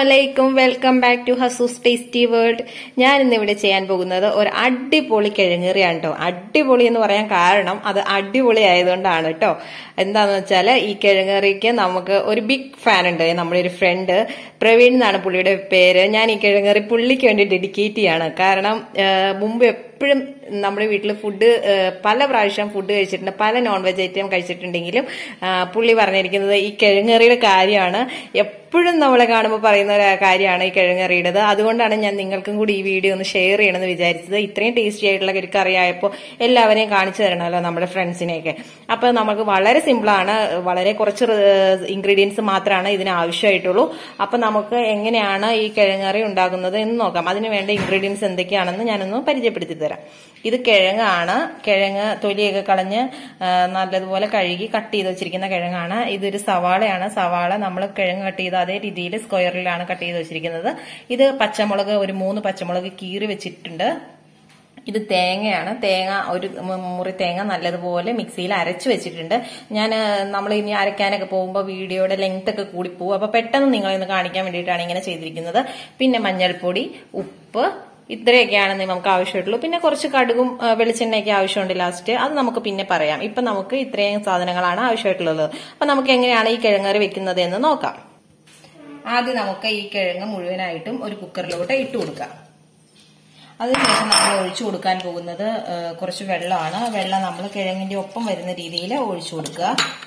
അലൈക്കും welcome back to Hasu's tasty world ഞാൻ ഇന്ന് ഇവിടെ ചെയ്യാൻ പോകുന്നത് ഒരു അടിപൊളി കിഴങ്ങേറിയാണ് കേട്ടോ അടിപൊളി എന്ന് പറയാൻ കാരണം അത് അടിപൊളി ആയതുകൊണ്ടാണ് കേട്ടോ എന്താന്ന് വെച്ചാൽ ഈ കിഴങ്ങേറിക്ക് നമുക്ക് ഒരു ബിഗ് ഫാൻ ഉണ്ട് നമ്മുടെ ഒരു ഫ്രണ്ട് പ്രവീൺ എന്നാണ് പുള്ളിയുടെ പേര് ഞാൻ ഈ കിഴങ്ങേറി പുള്ളിക്ക് വേണ്ടി ഡെഡിക്കേറ്റ് ചെയ്യാണ് കാരണം ആ, മുമ്പ് എപ്പോഴും നമ്മുടെ വീട്ടിൽ ഫുഡ് പല പ്രാവശ്യം ഫുഡ് കഴിച്ചിട്ടുണ്ട് പല നോൺ വെജ് ഐറ്റം കഴിച്ചിട്ടുണ്ടെങ്കിലും ആ, പുള്ളി പറഞ്ഞിരിക്കുന്നത് ഈ കിഴങ്ങറിയുടെ കാര്യമാണ് എപ്പോഴും നമ്മളെ കാണുമ്പോൾ പറയുന്ന ഒരു കാര്യമാണ് ഈ കിഴങ്ങറിയുടേത് അതുകൊണ്ടാണ് ഞാൻ നിങ്ങൾക്കും കൂടി ഈ വീഡിയോ ഒന്ന് ഷെയർ ചെയ്യണമെന്ന് വിചാരിച്ചത് ഇത്രയും ടേസ്റ്റി ആയിട്ടുള്ള ഒരു കറി ആയപ്പോൾ എല്ലാവരെയും കാണിച്ചു തരണമല്ലോ നമ്മുടെ ഫ്രണ്ട്സിനെയൊക്കെ അപ്പൊ നമുക്ക് വളരെ സിമ്പിളാണ് വളരെ കുറച്ച് ഇൻഗ്രീഡിയൻസ് മാത്രമാണ് ഇതിന് ആവശ്യമായിട്ടുള്ളൂ അപ്പൊ നമുക്ക് എങ്ങനെയാണ് ഈ കിഴങ്ങറി ഉണ്ടാകുന്നത് എന്ന് നോക്കാം അതിന് വേണ്ട ഇൻഗ്രീഡിയൻസ് എന്തൊക്കെയാണെന്ന് ഞാനൊന്ന് പരിചയപ്പെടുത്തി തരാം ഇത് കിഴങ്ങാണ് കിഴങ്ങ് തൊലിയൊക്കെ കളഞ്ഞ് ആ, നല്ലതുപോലെ കഴുകി കട്ട് ചെയ്ത് വെച്ചിരിക്കുന്ന കിഴങ്ങാണ് ഇതൊരു സവാളയാണ് സവാള നമ്മൾ കിഴങ്ങ് കട്ട് ചെയ്ത അതേ രീതിയിൽ സ്ക്വയറിലാണ് കട്ട് ചെയ്ത് വെച്ചിരിക്കുന്നത് ഇത് പച്ചമുളക് ഒരു മൂന്ന് പച്ചമുളക് കീറി വെച്ചിട്ടുണ്ട് ഇത് തേങ്ങയാണ് തേങ്ങ ഒരു മു- മുറി തേങ്ങ നല്ലതുപോലെ മിക്സിയിൽ അരച്ചു വെച്ചിട്ടുണ്ട് ഞാൻ നമ്മൾ ഇനി അരയ്ക്കാനൊക്കെ പോകുമ്പോൾ വീഡിയോയുടെ ലെങ്ത് ഒക്കെ കൂടി പോകും അപ്പൊ പെട്ടെന്ന് നിങ്ങളെ ഒന്ന് കാണിക്കാൻ വേണ്ടിയിട്ടാണ് ഇങ്ങനെ ചെയ്തിരിക്കുന്നത് പിന്നെ മഞ്ഞൾപ്പൊടി ഉപ്പ് ഇത്രയൊക്കെയാണ് നമുക്ക് ആവശ്യമായിട്ടുള്ളൂ പിന്നെ കുറച്ച് കടുകും ആ, വെളിച്ചെണ്ണയൊക്കെ ആവശ്യമുണ്ട് ലാസ്റ്റ് അത് നമുക്ക് പിന്നെ പറയാം ഇപ്പൊ നമുക്ക് ഇത്രയും സാധനങ്ങളാണ് ആവശ്യമായിട്ടുള്ളത് അപ്പൊ നമുക്ക് എങ്ങനെയാണ് ഈ കിഴങ്ങറി വെക്കുന്നത് എന്ന് നോക്കാം ആദ്യം നമുക്ക് ഈ കിഴങ്ങ് മുഴുവനായിട്ടും ഒരു കുക്കറിലോട്ട് ഇട്ട് കൊടുക്കാം അതിനുശേഷം നമ്മൾ ഒഴിച്ചു കൊടുക്കാൻ പോകുന്നത് ആ, കുറച്ച് വെള്ളമാണ് വെള്ളം നമ്മൾ കിഴങ്ങിന്റെ ഒപ്പം വരുന്ന രീതിയിൽ ഒഴിച്ചു കൊടുക്കുക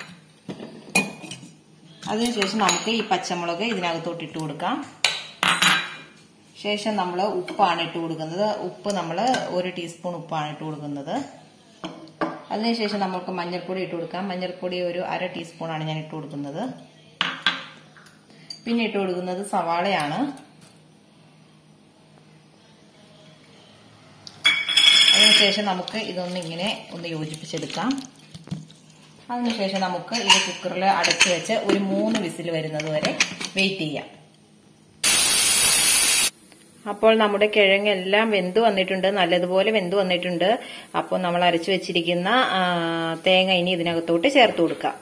അതിനുശേഷം നമുക്ക് ഈ പച്ചമുളക് ഇതിനകത്തോട്ട് ഇട്ട് കൊടുക്കാം ശേഷം നമ്മൾ ഉപ്പാണ് ഇട്ട് കൊടുക്കുന്നത് ഉപ്പ് നമ്മൾ ഒരു ടീസ്പൂൺ ഉപ്പാണ് ഇട്ട് കൊടുക്കുന്നത് അതിനുശേഷം നമുക്ക് മഞ്ഞൾപ്പൊടി ഇട്ട് കൊടുക്കാം മഞ്ഞൾപ്പൊടി ഒരു അര ടീസ്പൂണാണ് ഞാൻ ഇട്ട് കൊടുക്കുന്നത് പിന്നെ ഇട്ട് കൊടുക്കുന്നത് സവാളയാണ് അതിനുശേഷം നമുക്ക് ഇതൊന്ന് ഇങ്ങനെ ഒന്ന് യോജിപ്പിച്ചെടുക്കാം അതിനുശേഷം നമുക്ക് ഇത് കുക്കറിൽ അടച്ചു വെച്ച് ഒരു മൂന്ന് വിസിൽ വരുന്നത് വരെ വെയിറ്റ് ചെയ്യാം അപ്പോൾ നമ്മുടെ കിഴങ്ങെല്ലാം വെന്ത് വന്നിട്ടുണ്ട് നല്ലതുപോലെ വെന്ത് വന്നിട്ടുണ്ട് അപ്പോൾ നമ്മൾ അരച്ചു വെച്ചിരിക്കുന്ന ആ, തേങ്ങ ഇനി ഇതിനകത്തോട്ട് ചേർത്ത് കൊടുക്കാം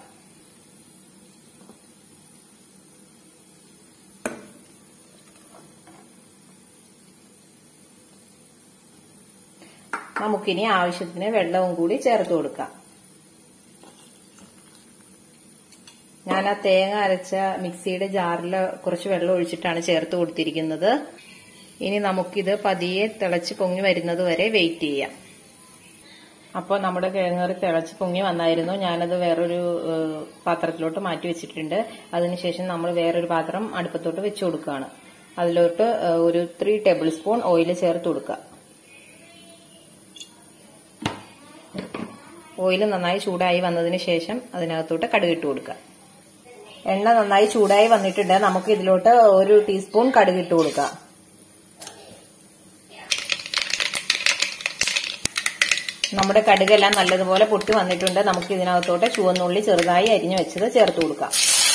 നമുക്കിനി ആവശ്യത്തിന് വെള്ളവും കൂടി ചേർത്ത് കൊടുക്കാം ഞാൻ ആ തേങ്ങ അരച്ച മിക്സിയുടെ ജാറിൽ കുറച്ച് വെള്ളം ഒഴിച്ചിട്ടാണ് ചേർത്ത് കൊടുത്തിരിക്കുന്നത് ഇനി നമുക്കിത് പതിയെ തിളച്ച് പൊങ്ങി വരുന്നത് വരെ വെയിറ്റ് ചെയ്യാം അപ്പോൾ നമ്മുടെ കിഴങ്ങറി തിളച്ച് പൊങ്ങി വന്നായിരുന്നു ഞാനത് വേറൊരു ഏഹ്, പാത്രത്തിലോട്ട് മാറ്റി വെച്ചിട്ടുണ്ട് അതിനുശേഷം നമ്മൾ വേറൊരു പാത്രം അടുപ്പത്തോട്ട് വെച്ച് കൊടുക്കുകയാണ് അതിലോട്ട് ഏഹ്, ഒരു ത്രീ ടേബിൾ സ്പൂൺ ഓയിൽ ചേർത്ത് കൊടുക്കുക ഓയിൽ നന്നായി ചൂടായി വന്നതിന് ശേഷം അതിനകത്തോട്ട് കടുകിട്ട് കൊടുക്കുക എണ്ണ നന്നായി ചൂടായി വന്നിട്ടുണ്ട് നമുക്ക് ഇതിലോട്ട് ഒരു ടീസ്പൂൺ കടുകിട്ട് കൊടുക്കാം നമ്മുടെ കടുകെല്ലാം നല്ലതുപോലെ പൊട്ടി വന്നിട്ടുണ്ട് നമുക്ക് ഇതിനകത്തോട്ട് ചുവന്നുള്ളി ചെറുതായി അരിഞ്ഞു വെച്ചത് ചേർത്ത് കൊടുക്കാം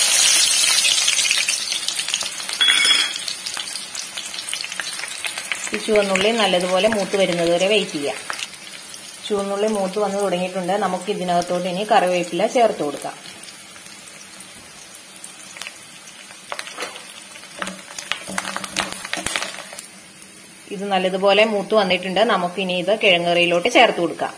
ഈ ചുവന്നുള്ളി നല്ലതുപോലെ മൂത്ത് വരുന്നത് വരെ വെയിറ്റ് ചെയ്യാം ചുവന്നുള്ളി മൂത്ത് വന്ന് തുടങ്ങിയിട്ടുണ്ട് നമുക്ക് ഇതിനകത്തോട്ട് ഇനി കറിവേപ്പില ചേർത്ത് കൊടുക്കാം ഇത് നല്ലതുപോലെ മൂത്ത് വന്നിട്ടുണ്ട് നമുക്ക് ഇനി ഇത് കിഴങ്ങറിയിലോട്ട് ചേർത്ത് കൊടുക്കാം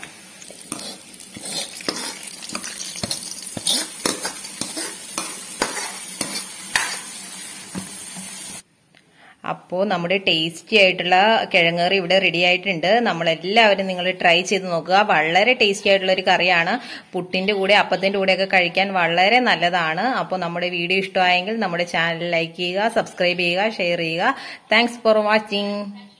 അപ്പോൾ നമ്മുടെ ടേസ്റ്റി ആയിട്ടുള്ള കിഴങ്ങറി ഇവിടെ റെഡി ആയിട്ടുണ്ട് നമ്മളെല്ലാവരും നിങ്ങൾ ട്രൈ ചെയ്ത് നോക്കുക വളരെ ടേസ്റ്റി ആയിട്ടുള്ള ഒരു കറിയാണ് പുട്ടിന്റെ കൂടെ അപ്പത്തിന്റെ കൂടെയൊക്കെ കഴിക്കാൻ വളരെ നല്ലതാണ് അപ്പോൾ നമ്മുടെ വീഡിയോ ഇഷ്ടമായെങ്കിൽ നമ്മുടെ ചാനൽ ലൈക്ക് ചെയ്യുക സബ്സ്ക്രൈബ് ചെയ്യുക ഷെയർ ചെയ്യുക താങ്ക്സ് ഫോർ വാച്ചിങ്